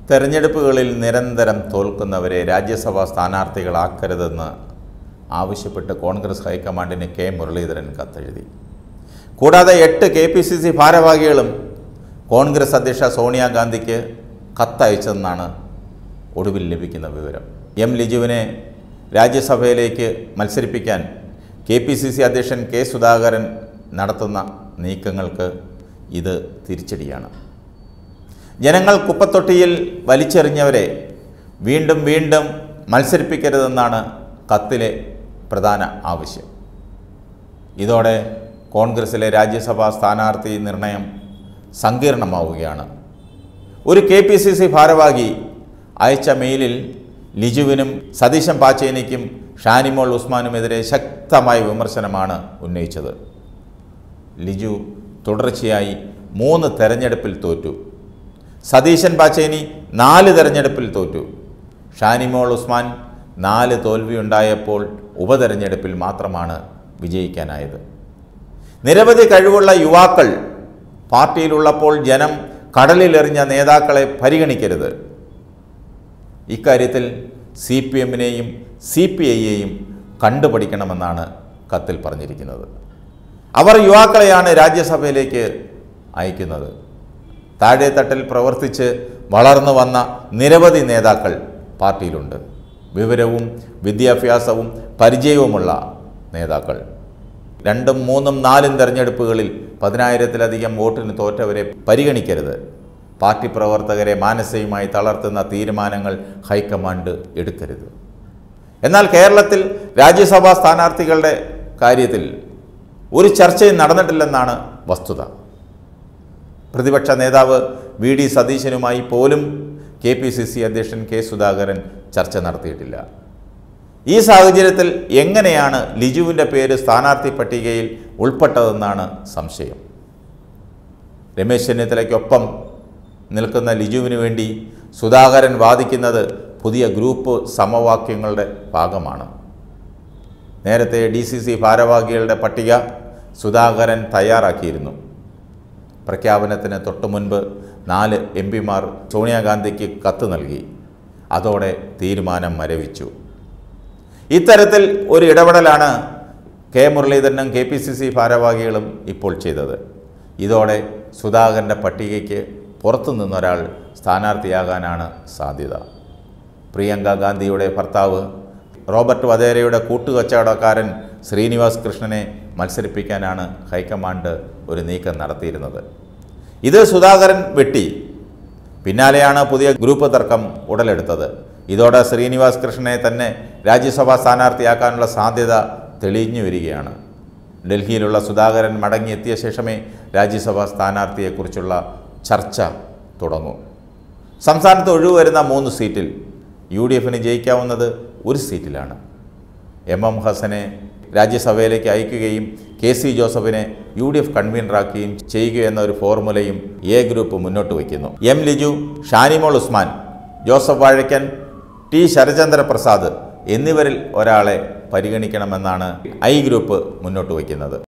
തെരഞ്ഞെടുപ്പുകളിൽ നിരന്തരം തോൽക്കുന്നവരെ രാജ്യസഭാ സ്ഥാനാർത്ഥികളാക്കരുതെന്ന് ആവശ്യപ്പെട്ട് കോൺഗ്രസ് ഹൈക്കമാൻഡിന് കെ മുരളീധരൻ കത്തെഴുതി കൂടാതെ എട്ട് കെ പി സി സി ഭാരവാഹികളും കോൺഗ്രസ് അധ്യക്ഷ സോണിയാഗാന്ധിക്ക് കത്തയച്ചതെന്നാണ് ഒടുവിൽ ലഭിക്കുന്ന വിവരം എം ലിജുവിനെ രാജ്യസഭയിലേക്ക് മത്സരിപ്പിക്കാൻ കെ പി സി സി അധ്യക്ഷൻ കെ സുധാകരൻ നടത്തുന്ന നീക്കങ്ങൾക്ക് ഇത് തിരിച്ചടിയാണ് ജനങ്ങൾ കുപ്പത്തൊട്ടിയിൽ വലിച്ചെറിഞ്ഞവരെ വീണ്ടും വീണ്ടും മത്സരിപ്പിക്കരുതെന്നാണ് കത്തിലെ പ്രധാന ആവശ്യം ഇതോടെ കോൺഗ്രസിലെ രാജ്യസഭാ സ്ഥാനാർത്ഥി നിർണയം സങ്കീർണമാവുകയാണ് ഒരു കെ പി സി സി ഭാരവാഹി അയച്ച മെയിലിൽ ലിജുവിനും സതീശൻ പാച്ചേനിക്കും ഷാനിമോൾ ഉസ്മാനുമെതിരെ ശക്തമായ വിമർശനമാണ് ഉന്നയിച്ചത് ലിജു തുടർച്ചയായി മൂന്ന് തെരഞ്ഞെടുപ്പിൽ തോറ്റു സതീശൻ പാച്ചേനി നാല് തെരഞ്ഞെടുപ്പിൽ തോറ്റു ഷാനിമോൾ ഉസ്മാൻ നാല് തോൽവിയുണ്ടായപ്പോൾ ഉപതെരഞ്ഞെടുപ്പിൽ മാത്രമാണ് വിജയിക്കാനായത് നിരവധി കഴിവുള്ള യുവാക്കൾ പാർട്ടിയിലുള്ളപ്പോൾ ജനം കടലിലെറിഞ്ഞ നേതാക്കളെ പരിഗണിക്കരുത് ഇക്കാര്യത്തിൽ സി പി എമ്മിനെയും സി പി ഐയെയും കണ്ടുപഠിക്കണമെന്നാണ് കത്തിൽ പറഞ്ഞിരിക്കുന്നത് അവർ യുവാക്കളെയാണ് രാജ്യസഭയിലേക്ക് അയക്കുന്നത് താഴെത്തട്ടിൽ പ്രവർത്തിച്ച് വളർന്നു വന്ന നിരവധി നേതാക്കൾ പാർട്ടിയിലുണ്ട് വിവരവും വിദ്യാഭ്യാസവും പരിചയവുമുള്ള നേതാക്കൾ രണ്ടും മൂന്നും നാലും തെരഞ്ഞെടുപ്പുകളിൽ പതിനായിരത്തിലധികം വോട്ടിന് തോറ്റവരെ പരിഗണിക്കരുത് പാർട്ടി പ്രവർത്തകരെ മാനസികമായി തളർത്തുന്ന തീരുമാനങ്ങൾ ഹൈക്കമാൻഡ് എടുക്കരുത് എന്നാൽ കേരളത്തിൽ രാജ്യസഭാ സ്ഥാനാർത്ഥികളുടെ കാര്യത്തിൽ ഒരു ചർച്ചയും നടന്നിട്ടില്ലെന്നാണ് വസ്തുത പ്രതിപക്ഷ നേതാവ് വി ഡി സതീശനുമായി പോലും കെ പി സി സി അധ്യക്ഷൻ കെ സുധാകരൻ ചർച്ച നടത്തിയിട്ടില്ല ഈ സാഹചര്യത്തിൽ എങ്ങനെയാണ് ലിജുവിൻ്റെ പേര് സ്ഥാനാർത്ഥി പട്ടികയിൽ ഉൾപ്പെട്ടതെന്നാണ് സംശയം രമേശ് ചെന്നിത്തലയ്ക്കൊപ്പം നിൽക്കുന്ന ലിജുവിന് വേണ്ടി സുധാകരൻ വാദിക്കുന്നത് പുതിയ ഗ്രൂപ്പ് സമവാക്യങ്ങളുടെ ഭാഗമാണ് നേരത്തെ ഡി സി സി ഭാരവാഹികളുടെ പട്ടിക സുധാകരൻ തയ്യാറാക്കിയിരുന്നു പ്രഖ്യാപനത്തിന് തൊട്ടു മുൻപ് നാല് എം പിമാർ സോണിയാഗാന്ധിക്ക് കത്ത് നൽകി അതോടെ തീരുമാനം മരവിച്ചു ഇത്തരത്തിൽ ഒരു ഇടപെടലാണ് കെ മുരളീധരനും കെ പി സി സി ഭാരവാഹികളും ഇപ്പോൾ ചെയ്തത് ഇതോടെ സുധാകരൻ്റെ പട്ടികയ്ക്ക് പുറത്തു നിന്നൊരാൾ സ്ഥാനാർത്ഥിയാകാനാണ് സാധ്യത പ്രിയങ്ക ഗാന്ധിയുടെ ഭർത്താവ് റോബർട്ട് വധേരയുടെ കൂട്ടുകച്ചവടക്കാരൻ ശ്രീനിവാസ് കൃഷ്ണനെ മത്സരിപ്പിക്കാനാണ് ഹൈക്കമാൻഡ് ഒരു നീക്കം നടത്തിയിരുന്നത് ഇത് സുധാകരൻ വെട്ടി പിന്നാലെയാണ് പുതിയ ഗ്രൂപ്പ് തർക്കം ഉടലെടുത്തത് ഇതോടെ ശ്രീനിവാസ് കൃഷ്ണനെ തന്നെ രാജ്യസഭാ സ്ഥാനാർത്ഥിയാക്കാനുള്ള സാധ്യത തെളിഞ്ഞു വരികയാണ് ഡൽഹിയിലുള്ള സുധാകരൻ മടങ്ങിയെത്തിയ ശേഷമേ രാജ്യസഭാ സ്ഥാനാർത്ഥിയെക്കുറിച്ചുള്ള ചർച്ച തുടങ്ങൂ സംസ്ഥാനത്ത് ഒഴിവുവരുന്ന മൂന്ന് സീറ്റിൽ യു ഡി എഫിന് ജയിക്കാവുന്നത് ഒരു സീറ്റിലാണ് എം എം ഹസനെ രാജ്യസഭയിലേക്ക് അയക്കുകയും കെ സി ജോസഫിനെ യു ഡി എഫ് കൺവീനറാക്കുകയും ചെയ്യുക എന്ന ഒരു ഫോർമുലയും എ ഗ്രൂപ്പ് മുന്നോട്ട് വയ്ക്കുന്നു എം ലിജു ഷാനിമോൾ ഉസ്മാൻ ജോസഫ് വാഴയ്ക്കൻ ടി ശരചന്ദ്ര പ്രസാദ് എന്നിവരിൽ ഒരാളെ പരിഗണിക്കണമെന്നാണ് ഐ ഗ്രൂപ്പ് മുന്നോട്ട് വയ്ക്കുന്നത്